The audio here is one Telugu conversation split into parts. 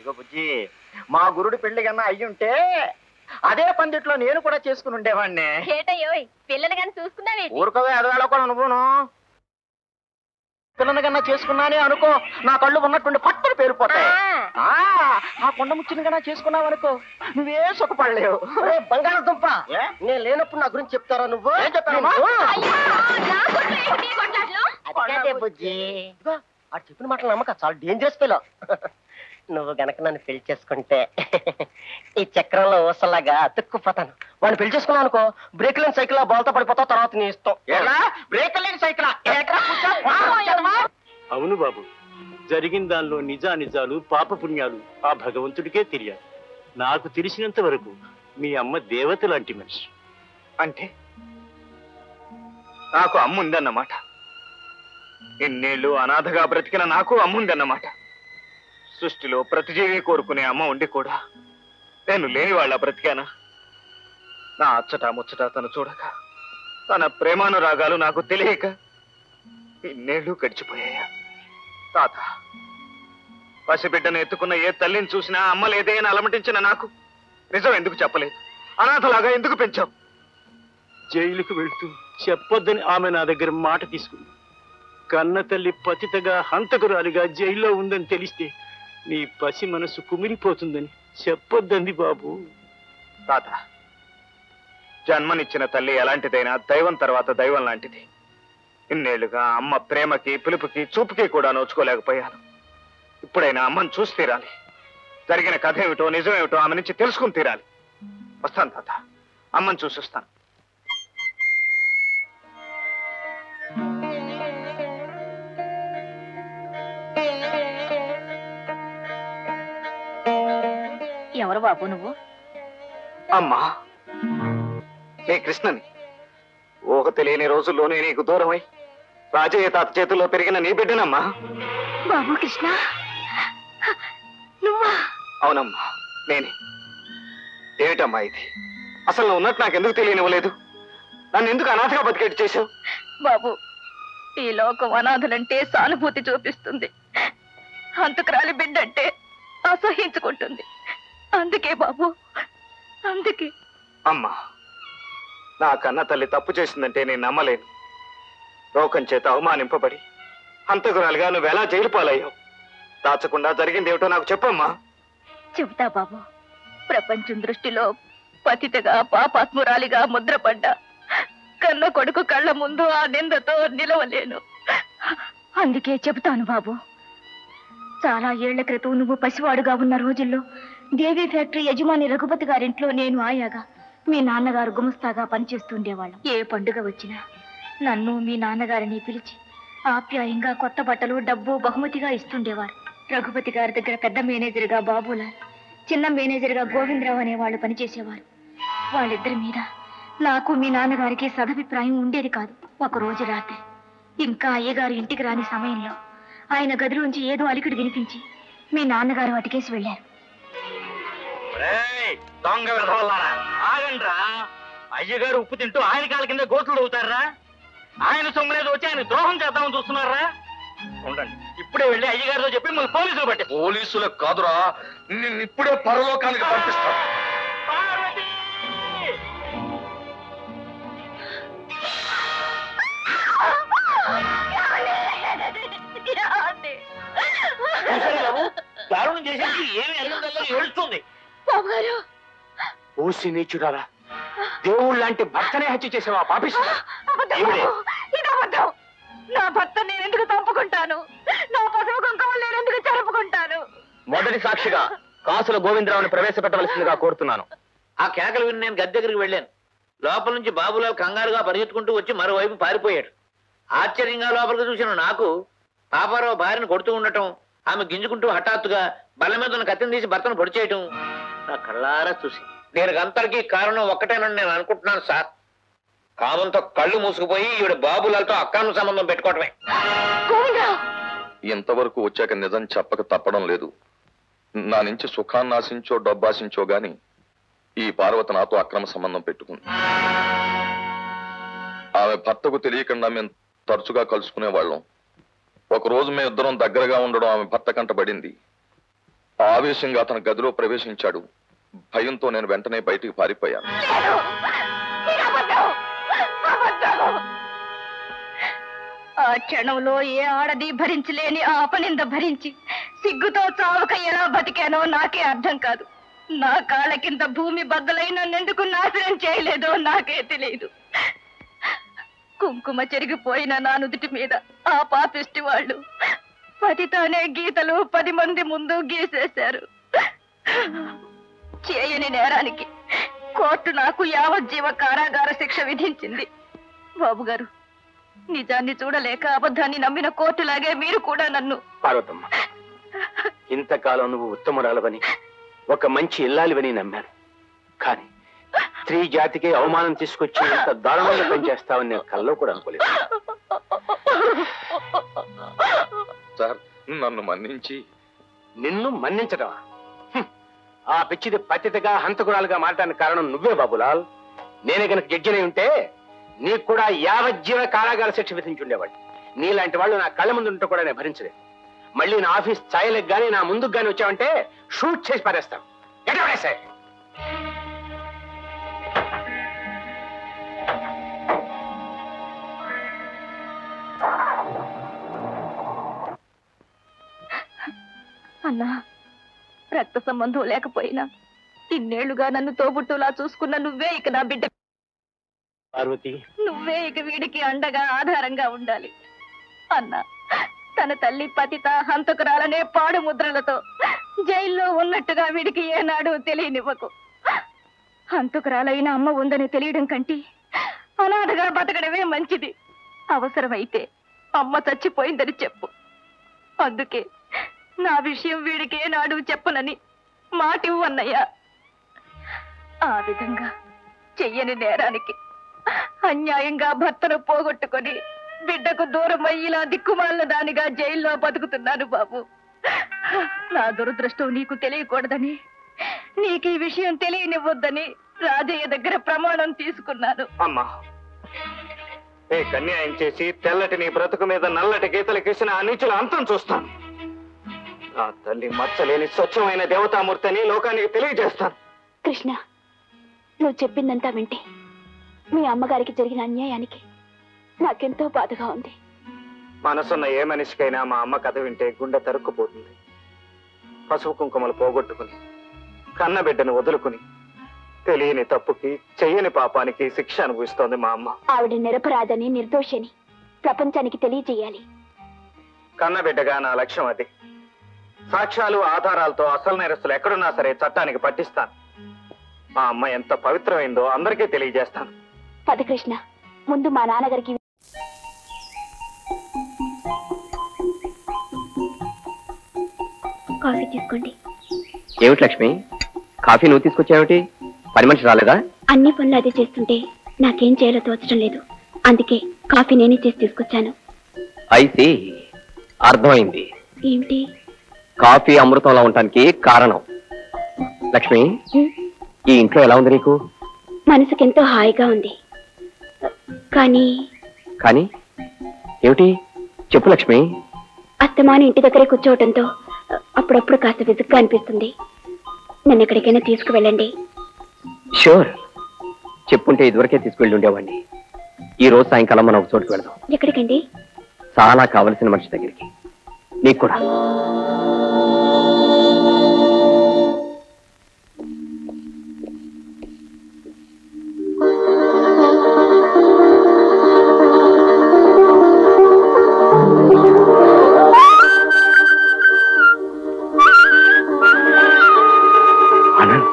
ఇదిగో బుజ్జి మా గురుడి పెళ్లి కన్నా అయ్యుంటే అదే పందిట్లో నేను కూడా చేసుకుని ఉండేవాడిని ఏటయ్యోయ్ పిల్లలు కానీ చూసుకున్నావేంటి ఊరుకోవే అదవేళ కూడా నువ్వును పిల్లని కన్నా చేసుకున్నానే అనుకో నా కళ్ళు ఉన్నట్టుండి పట్టుని పేరుపోతాయి ఆ, ఆ కొండ ముచ్చిని కన్నా చేసుకున్నావు అనుకో నువ్వే సుఖపడలేవు బంగాళదుంప ఏ? నేను లేనప్పుడు నా గురించి చెప్తారా నువ్వు ఏం చెప్తానమ్మా అయ్యో, నా కొట్లు ఏంటి నీ కొట్లాట్లు? అదే బుజ్జి ఆ చెప్పిన మాటలు నమ్మక చాలా డేంజరస్ పిల్ల నువ్వు గనక నన్ను పెళ్లి చేసుకుంటే ఈ చక్రంలో ఊసలాగా అతుక్కుపోతాను వాడిని పెళ్లి చేసుకున్నావు అనుకో బ్రేక్ లేని సైకిల్ బోల్తా పడిపోతావు తర్వాత నీ ఇష్టం బ్రేక్ లేని సైకిల్ అవును బాబు జరిగిన దానిలో నిజా నిజాలు పాపపుణ్యాలు ఆ భగవంతుడికే తెలియాలి నాకు తెలిసినంత వరకు మీ అమ్మ దేవత లాంటి మనిషి అంటే నాకు అమ్ముందన్నమాట ఎన్నేళ్ళు అనాథగా బ్రతికిన నాకు అమ్ముందన్నమాట సృష్టిలో ప్రతి జీవి కోరుకునే అమ్మ ఉండి కూడా నేను లేని వాళ్ళ బ్రతికానా నా అచ్చట ముచ్చట తను చూడక తన ప్రేమానురాగాలు నాకు తెలియక ఇన్నేళ్ళు గడిచిపోయాయా తాత పసిబిడ్డను ఎత్తుకున్న ఏ తల్లిని చూసినా అమ్మ లేదే అని అలమటించిన నాకు నిజం ఎందుకు చెప్పలేదు అనాథలాగా ఎందుకు పెంచావు జైలుకు వెళ్తూ చెప్పొద్దని ఆమె నా దగ్గర మాట తీసుకుంది కన్న తల్లి పతితగా హంతకురాలిగా జైల్లో ఉందని తెలిస్తే నీ పసి మనసు కుమిలిపోతుందని చెప్పొద్దంది బాబు తాత జన్మనిచ్చిన తల్లి ఎలాంటిదైనా దైవం తర్వాత దైవం లాంటిది ఇన్నేళ్లుగా అమ్మ ప్రేమకి పిలుపుకి చూపుకి కూడా నోచుకోలేకపోయాను ఇప్పుడైనా అమ్మని చూసి తీరాలి జరిగిన కథ ఏమిటో నిజమేమిటో ఆమె నుంచి తెలుసుకుని తీరాలి వస్తాను తాత అమ్మని చూసి వస్తాను ఎవరు బాబు నువ్వు అమ్మా నే కృష్ణని ఊహ తెలియని రోజుల్లోనే నీకు దూరమై రాజయ్య తాత చేతుల్లో పెరిగిన నీ బిడ్డనమ్మా బాబు కృష్ణ నువ్వా అవునమ్మా నేనే ఏమిటమ్మా ఇది అసలు నువ్వు ఉన్నట్టు నాకు ఎందుకు తెలియనివ్వలేదు నన్ను ఎందుకు అనాథగా బతికేట్టు చేశావు బాబు ఈ లోకం అనాథలంటే సానుభూతి చూపిస్తుంది హంతకురాలి బిడ్డంటే అసహించుకుంటుంది అందుకే బాబు అందుకే అమ్మా నా కన్న తల్లి తప్పు చేసిందంటే నేను నమ్మలేను లోకం చేత అవమానింపబడి హంతకురాలుగా నువ్వు ఎలా జైలు పాలయ్యావు దాచకుండా జరిగింది ఏమిటో నాకు చెప్పమ్మా చెబుతా బాబు ప్రపంచం దృష్టిలో పతితగా పాపాత్మురాలిగా ముద్రపడ్డా కన్న కొడుకు కళ్ళ ముందు ఆ నిందతో నిలవలేను అందుకే చెబుతాను బాబు చాలా ఏళ్ల క్రితం నువ్వు పసివాడుగా ఉన్న రోజుల్లో దేవి ఫ్యాక్టరీ యజమాని రఘుపతి గారింట్లో నేను ఆయాగా మీ నాన్నగారు గుమస్తాగా పనిచేస్తుండేవాళ్ళం ఏ పండుగ వచ్చినా నన్ను మీ నాన్నగారిని పిలిచి ఆప్యాయంగా కొత్త బట్టలు డబ్బు బహుమతిగా ఇస్తుండేవారు రఘుపతి గారి దగ్గర పెద్ద మేనేజర్గా బాబులాల్ చిన్న మేనేజర్గా గోవిందరావు అనే వాళ్ళు పనిచేసేవారు వాళ్ళిద్దరి మీద నాకు మీ నాన్నగారికి సదభిప్రాయం ఉండేది కాదు ఒక రోజు రాత్రి ఇంకా అయ్యగారు ఇంటికి రాని సమయంలో ఆయన గదిలోంచి ఏదో అలికిడి వినిపించి మీ నాన్నగారు అటుకేసి వెళ్ళారు దొంగ విధవల్లారా ఆగండ్రా అయ్యగారు ఉప్పు తింటూ ఆయన కాళ్ళ కింద గోట్లు అవుతారా ఆయన సొమ్ములేదు వచ్చి ఆయన ద్రోహం చేద్దామని చూస్తున్నారా ఉండండి ఇప్పుడే వెళ్ళి అయ్యగారితో చెప్పి మళ్ళీ పోలీసులు పట్టే పోలీసులకు కాదురా నిన్ను ఇప్పుడే పరలోకానికి పంపిస్తా పార్వతి దారుణం చేసేసి ఏమి అడిగిందో ఏడుస్తుంది బాబుగారు ఓసి నీచుడారా దేవుడు లాంటి భర్తనే హత్య చేసావా పాపిస్తా అబద్ధం ఏమిటి? బాబు. ఇది అబద్ధం నా భర్త నేను ఎందుకు తప్పుకుంటాను నా పసుపు కుంకుమ నేను ఎందుకు జరుపుకుంటాను మొదటి సాక్షిగా కాసుల గోవిందరావుని ప్రవేశపెట్టవలసిందిగా కోరుతున్నాను ఆ కేకలు విని నేను గద్దె దగ్గరికి వెళ్ళాను లోపల నుంచి బాబులాల్ కంగారుగా పరిగెత్తుకుంటూ వచ్చి మరోవైపు పారిపోయాడు ఆశ్చర్యంగా లోపలికి చూసిన నాకు పాపారావు భార్యను కొడుతూ ఉండటం ఆమె గింజుకుంటూ హఠాత్తుగా బల్ల మీద ఉన్న కత్తిని తీసి భర్తను పొడి చేయటం నా కళ్ళారా చూసి దీనికి అంతటికీ కారణం ఒక్కటేనని నేను అనుకుంటున్నాను సార్ కామంతో కళ్ళు మూసుకుపోయి ఈవిడ బాబులాలతో అక్రమ సంబంధం పెట్టుకోవటమే గోవిందరావు ఇంతవరకు వచ్చాక నిజం చెప్పక తప్పడం లేదు నా నుంచి సుఖాన్ని ఆశించో డబ్బాశించో గాని ఈ పార్వతి నాతో అక్రమ సంబంధం పెట్టుకుంది ఆమె భర్తకు తెలియకుండా మేము తరచుగా కలుసుకునే వాళ్ళం ఒక రోజు మేము ఇద్దరం దగ్గరగా ఉండడం ఆమె భర్త కంటబడింది ఆవేశంగా అతని గదిలో ప్రవేశించాడు భయంతో నేను వెంటనే బయటికి పారిపోయాను లేదు! మీరు అబద్ధం! అబద్ధం! ఆ క్షణంలో ఏ ఆడది భరించలేని ఆ అపనింద భరించి సిగ్గుతో చావక ఎలా బతికానో నాకే అర్థం కాదు నా కాళ్ళ కింద భూమి బద్దలై నన్నెందుకు నాశనం చేయలేదో నాకే తెలియదు కుంకుమ చెరిగిపోయిన నా నుదుటి మీద ఆ పాపిష్టి వాళ్ళు పతితోనే గీతలు పది మంది ముందు గీసేశారు చేయని నేరానికి కోర్టు నాకు యావజ్జీవ కారాగార శిక్ష విధించింది బాబు గారు నిజాన్ని చూడలేక అబద్ధాన్ని నమ్మిన కోర్టులాగే మీరు కూడా నన్ను పార్వతమ్మ ఇంతకాలం నువ్వు ఉత్తమురాలవని ఒక మంచి ఇల్లాలివని నమ్మాను కానీ స్త్రీ జాతికి అవమానం తీసుకొచ్చి ఇంత దారుణంగా పనిచేస్తావని నేను కల్లో కూడా అనుకోలేదు సార్ నన్ను మన్నించి నిన్ను మన్నించడమా హ్మ్. ఆ పిచ్చిది పతితగా హంతకురాలుగా మారడానికి కారణం నువ్వే బాబులాల్ నేనే గనక జడ్జినై ఉంటే నీకు కూడా యావజ్జీవ కారాగార శిక్ష విధించుండేవాడు నీలాంటి వాళ్ళు నా కళ్ళ ముందు ఉంటే కూడా నేను భరించలేదు మళ్ళీ నా ఆఫీస్ ఛాయలకు గానీ నా ముందుకు గానీ వచ్చావంటే షూట్ చేసి పారేస్తాం ఎటవడేసాయి అన్నా రక్త సంబంధం లేకపోయినా ఇన్నేళ్లుగా నన్ను తోబుట్టులా చూసుకున్న నువ్వే ఇక నా బిడ్డ పార్వతి నువ్వే ఇక వీడికి అండగా ఆధారంగా ఉండాలి అన్న తన తల్లి పతిత హంతకురాలనే పాడు ముద్రలతో జైల్లో ఉన్నట్టుగా వీడికి ఏనాడు తెలియనివ్వకు హంతకురాలైన అమ్మ ఉందని తెలియడం కంటే అనాథగా బతకడమే మంచిది అవసరమైతే అమ్మ చచ్చిపోయిందని చెప్పు అందుకే నా విషయం వీడికి ఏనాడు చెప్పనని మాటివ్వు అన్నయ్య ఆ విధంగా చెయ్యని నేరానికి అన్యాయంగా భర్తను పోగొట్టుకొని బిడ్డకు దూరం అయ్యి ఇలా దిక్కుమాలిన దానిగా జైల్లో బతుకుతున్నాను బాబు నా దురదృష్టం నీకు తెలియకూడదని నీకు ఈ విషయం తెలియనివ్వద్దని రాజయ్య దగ్గర ప్రమాణం తీసుకున్నాను అమ్మా నీకు అన్యాయం చేసి తెల్లటి నీ బ్రతుకు మీద నల్లటి గీతలు గీసిన ఆ నీచుల అంతం చూస్తాను నా తల్లి మచ్చలేని స్వచ్ఛమైన దేవతామూర్తిని లోకానికి తెలియజేస్తాను కృష్ణ నువ్వు చెప్పిందంతా వింటే మీ అమ్మగారికి జరిగిన అన్యాయానికి నాకెంతో బాధగా ఉంది మనసున్న ఏ మనిషికైనా మా అమ్మ కథ వింటే గుండె తరుక్కుపోతుంది పసుపు కుంకుమలు పోగొట్టుకుని కన్న బిడ్డను వదులుకుని తెలియని తప్పుకి చెయ్యని పాపానికి శిక్ష అనుభవిస్తోంది మా అమ్మ ఆవిడ నిరపరాధని నిర్దోషని ప్రపంచానికి తెలియజేయాలి కన్నబిడ్డగా నా లక్ష్యం అది సాక్ష్యాలు ఆధారాలతో అసలు నేరస్తులు ఎక్కడున్నా సరే చట్టానికి పట్టిస్తాను మా అమ్మ ఎంత పవిత్రమైందో అందరికీ తెలియజేస్తాను పద కృష్ణ ముందు మా నాన్నగారికి కాఫీ తీసుకోండి ఏమిటి లక్ష్మి కాఫీ నువ్వు తీసుకొచ్చావేమిటి పని మనిషి రాలేదా అన్ని పనులు అదే చేస్తుంటే నాకేం చేయాలో తోచడం లేదు అందుకే కాఫీ నేనే చేసి తీసుకొచ్చాను ఐసి అర్థమైంది ఏమిటి కాఫీ అమృతంలో ఉండటానికి కారణం లక్ష్మి హ్మ్? ఈ ఇంట్లో ఎలా ఉంది నీకు మనసుకెంతో హాయిగా ఉంది కానీ కానీ ఏమిటి చెప్పు లక్ష్మి అస్తమాని ఇంటి దగ్గరే కూర్చోవటంతో అప్పుడప్పుడు కాస్త విసుగ్గా అనిపిస్తుంది నన్ను ఎక్కడికైనా తీసుకువెళ్ళండి షూర్ చెప్పుంటే ఇదివరకే తీసుకువెళ్ళి ఉండేవాడిని ఈ రోజు సాయంకాలం మనం ఒక చోటుకు వెళదాం ఎక్కడికండి చాలా కావలసిన మనిషి దగ్గరికి నీకు కూడా ఆనంద్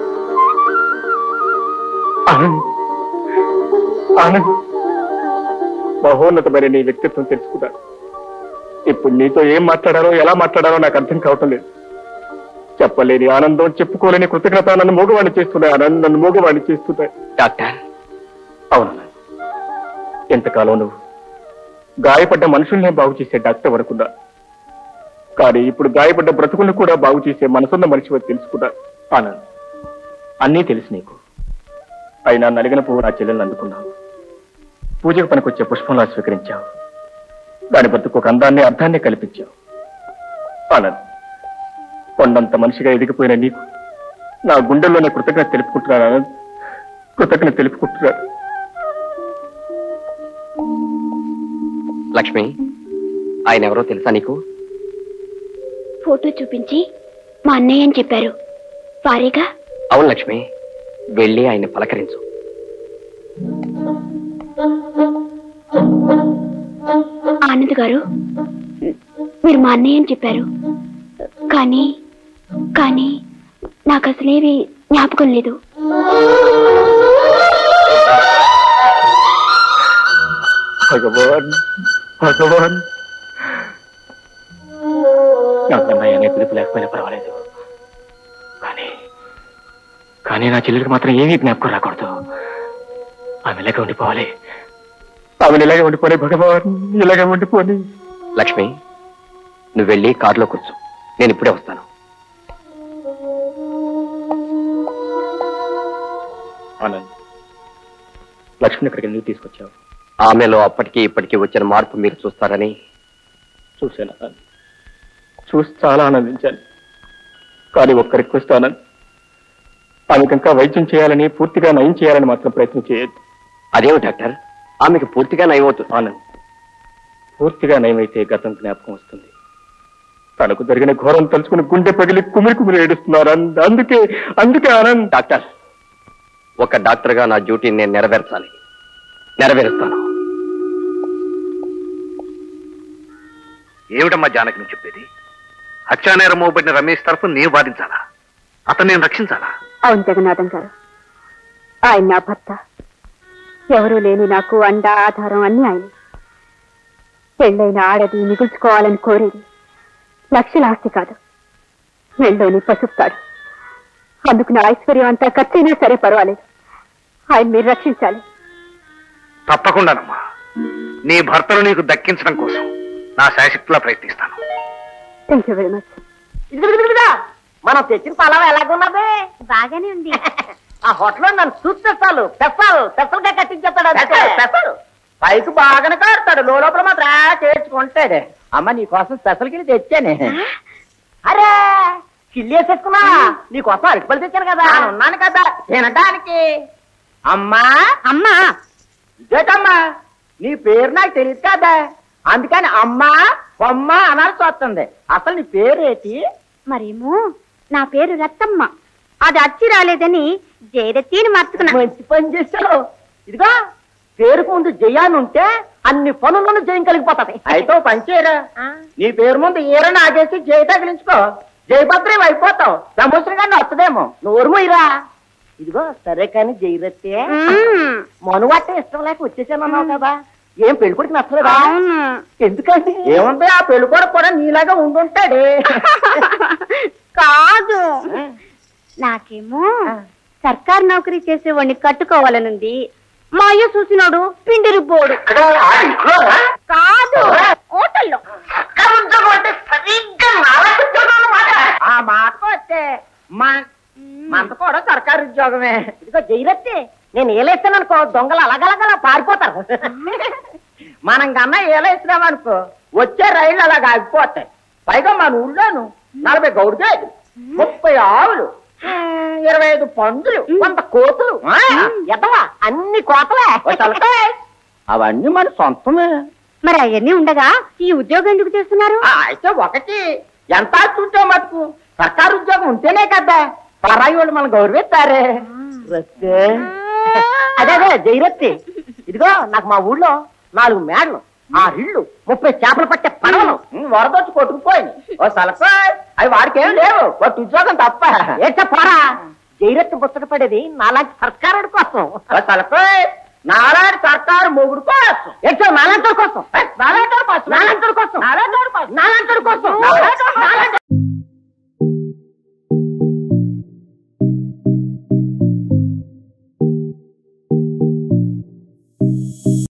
ఆనంద్ ఆనంద్ మహోన్నతమైన నీ వ్యక్తిత్వం తెలుసుకున్నాను ఇప్పుడు నీతో ఏం మాట్లాడాలో ఎలా మాట్లాడాలో నాకు అర్థం కావటం లేదు చెప్పలేని ఆనందం చెప్పుకోలేని కృతజ్ఞత నన్ను మూగవాణి చేస్తున్నాయి ఆనంద్ నన్ను మూగవాణి చేస్తున్నాయి డాక్టర్ అవును ఎంతకాలం నువ్వు గాయపడ్డ మనుషుల్నే బాగు చేసే డాక్టర్ అనుకున్నా కానీ ఇప్పుడు గాయపడ్డ బ్రతుకులను కూడా బాగు చేసే మనసున్న మనిషి తెలుసుకున్నా ఆనంద్ అన్నీ తెలుసు నీకు అయినా నలిగిన పువ్వు నా చెల్లెల్ని అందుకున్నావు పూజకు పనికొచ్చే పుష్పంలా స్వీకరించావు దాని బ్రతుకు ఒక అందాన్ని అర్థాన్ని కల్పించావు ఆనంద్ కొండంత మనిషిగా ఎదిగిపోయిన నీకు నా గుండెల్లోనే కృతజ్ఞత తెలుపుకుంటున్నాను ఆనంద్ కృతజ్ఞత తెలుపుకుంటున్నాను లక్ష్మి ఆయన ఎవరో తెలుసా నీకు ఫోటో చూపించి మా అన్నయ్య అని చెప్పారు వారేగా అవును లక్ష్మి వెళ్ళి ఆయన పలకరించు ఆనంద్ గారు మీరు మా అన్నయ్య అని చెప్పారు కానీ కానీ నాకు అసలేవి జ్ఞాపకం లేదు భగవాన్ భగవాన్ నాకు అన్నయ్య అనే పిలుపు లేకపోయినా పర్వాలేదు కానీ కానీ నా చెల్లెలికి మాత్రం ఏమీ జ్ఞాపకం రాకూడదు ఆమె ఇలాగే ఉండిపోవాలి ఆమెను ఇలాగే ఉండిపోని భగవాన్ ఇలాగే ఉండిపోని లక్ష్మి నువ్వు వెళ్ళి కారులో కూర్చో నేను ఇప్పుడే వస్తాను ఆనంద్ లక్ష్మిని ఇక్కడికి ఎందుకు తీసుకొచ్చావు ఆమెలో అప్పటికి ఇప్పటికి వచ్చిన మార్పు మీరు చూస్తారని చూశాను ఆనంద్ చూసి చాలా ఆనందించాను కానీ ఒక్క రిక్వెస్ట్ ఆనంద్ ఆమెకు ఇంకా వైద్యం చేయాలని పూర్తిగా నయం చేయాలని మాత్రం ప్రయత్నం చేయొద్దు అదేమి డాక్టర్ ఆమెకు పూర్తిగా నయమవుతుంది ఆనంద్ పూర్తిగా నయమైతే గతం జ్ఞాపకం వస్తుంది తనకు జరిగిన ఘోరం తలుచుకుని గుండె పగిలి కుమిరి కుమిరి ఏడుస్తున్నారు అంద- అందుకే అందుకే ఆనంద్ డాక్టర్ ఒక డాక్టర్గా నా డ్యూటీని నేను నెరవేర్చాలి నెరవేరుస్తాను ఏమిటమ్మా జానకి నువ్వు చెప్పేది హత్యానేరం మోబడిన రమేష్ తరఫు నీవు బాధించాలా అతను నేను రక్షించాలా అవును జగన్నాథం గారు ఆయన నా భర్త ఎవరూ లేని నాకు అండ ఆధారం అన్ని ఆయన పెళ్ళైన ఆడది మిగుల్చుకోవాలని కోరేది లక్షల ఆస్తి కాదు మెళ్ళోని పసుపుతాడు అందుకు నా ఐశ్వర్యం అంతా ఖర్చైనా సరే పర్వాలేదు ఆయన మీరు రక్షించాలి తప్పకుండానమ్మా నీ భర్తను నీకు దక్కించడం కోసం నా శాశక్తిలా ప్రయత్నిస్తాను థ్యాంక్ యూ వెరీ మచ్ ఇదిగో, ఇదిగో, ఇదిగో. మనం తెచ్చిన పలావ ఎలాగున్నది బాగానే ఉంది ఆ హోటల్లో నన్ను చూస్తే చాలు పెసాలు పెసలుగా కట్టించేస్తాడు అంతే. పెసలు పైకి బాగానే కాడతాడు లోపల మాత్రం ఆ చేర్చుకుంటాడు అమ్మ నీ కోసం స్పెషల్ కిల్లి తెచ్చానే అరే కిల్లి వేసేసుకున్నా నీ కోసం అరటిపళ్ళు తెచ్చాను కదా నేను ఉన్నాను కదా తినడానికి అమ్మా అమ్మా ఇదేటమ్మా నీ పేరు నాకు తెలియదు కదా అందుకని అమ్మా బొమ్మ అనాల్సి వస్తుంది అసలు నీ పేరేటి మరేమో నా పేరు రత్తమ్మ అది అచ్చి రాలేదని జయరత్తిని మార్చుకున్నా మంచి పని చేశావు ఇదిగో పేరుకు ముందు జయాన్ని ఉంటే అన్ని పనులను జయం కలిగిపోతాయి అయితే ఓ పని చేయరా నీ పేరు ముందు ఈరని ఆగేసి జయ తగిలించుకో జయభద్రం అయిపోతావు ప్రమోషన్ గారిని వస్తుందేమో నోరు మొయ్యరా ఇదిగో సరే కానీ జయరత్తే మనువట్ట ఇష్టం లేక వచ్చేసాను అన్నావు కదా ఏం పెళ్లి కొడుకు నచ్చలేదా అవును ఎందుకండి ఏముంది ఆ పెళ్లి కొడుకు కూడా నీలాగా ఉండుంటాడే కాదు నాకేమో సర్కార్ నౌకరీ చేసేవాడిని కట్టుకోవాలనుంది మా అయ్య చూసినాడు పిండిరి పోడు కాదు హోటల్లో ఆ మాట వస్తే మా మంత కూడా సర్కారు ఉద్యోగమే ఇదిగో జైరత్తి నేను ఏలేస్తాను అనుకో దొంగలు అలాగలగలా పారిపోతారు మనం కన్నా ఏలేసినామనుకో వచ్చే రైళ్ళు అలాగ ఆగిపోతాయి పైగా మన ఊళ్ళోను నలభై గౌడిగేది ముప్పై ఆవులు ఉమ్, ఇరవై ఐదు పందులు కొంత కోతులు ఆ, ఎదవా అన్ని కోతలే ఓ తలకాయ్. అవన్నీ మన సొంతమే మరి అవన్నీ ఉండగా ఈ ఉద్యోగం ఎందుకు చేస్తున్నారు ఆ, అయితే ఒకటి ఎంత ఆస్తుంటే మటుకు సర్కారు ఉద్యోగం ఉంటేనే కదా పరాయి వాళ్ళు మనం గౌరవిస్తారే రత్తే. అదే అదే జైరత్తి ఇదిగో నాకు మా ఊళ్ళో నాలుగు మేడలు ఆరు ఇళ్ళు ముప్పై చేపలు పట్టే పడవలు ఉమ్, వరదొచ్చి కొట్టుకుపోయింది ఓ సలసా అవి వాడికి ఏం లేవు వాటి ఉద్యోగం తప్ప ఏ చెప్పారా జైరత్తి ముచ్చట పడేది నాలాంటి సర్కారుడి కోసం ఓ సలసా నాలాంటి సర్కారు మొగుడు కోసం ఏంటో నాలాంటి కోసం నాలాంటి కోసం నాలాంటి కోసం నాలాంటి కోసం నాలాంటి కోసం నాలాంటి